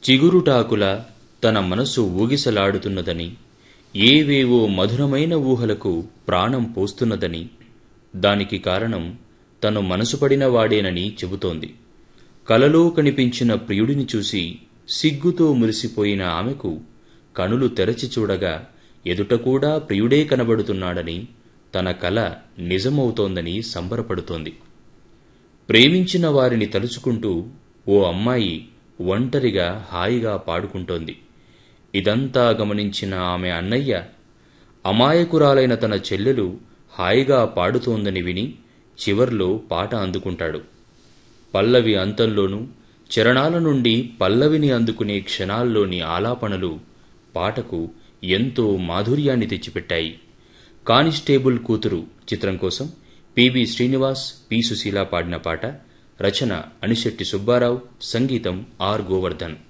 చిగురుటాకుల తన మనసు ఊగిసలాడుతున్నదని ఏవేవో మధురమైన ఊహలకు ప్రాణం పోస్తున్నదని దానికి కారణం తను మనసుపడిన వాడేనని చెబుతోంది కలలో కనిపించిన ప్రియుడిని చూసి సిగ్గుతో మురిసిపోయిన ఆమెకు కనులు తెరచి చూడగా ఎదుట కూడా ప్రియుడే కనబడుతున్నాడని తన కల నిజమవుతోందని సంబరపడుతోంది ప్రేమించిన వారిని తలుచుకుంటూ ఓ అమ్మాయి ఒంటరిగా హాయిగా పాడుకుంటోంది ఇదంతా గమనించిన ఆమె అన్నయ్య అమాయకురాలైన తన చెల్లెలు హాయిగా పాడుతోందని విని చివర్లో పాట అందుకుంటాడు పల్లవి అంతంలోనూ చరణాల నుండి పల్లవిని అందుకునే క్షణాల్లోని ఆలాపనలు పాటకు ఎంతో మాధుర్యాన్ని తెచ్చిపెట్టాయి కానిస్టేబుల్ కూతురు చిత్రం కోసం పిబి శ్రీనివాస్ పి సుశీల పాడిన పాట రచన అనిశెట్టి సుబ్బారావు సంగీతం ఆర్ గోవర్ధన్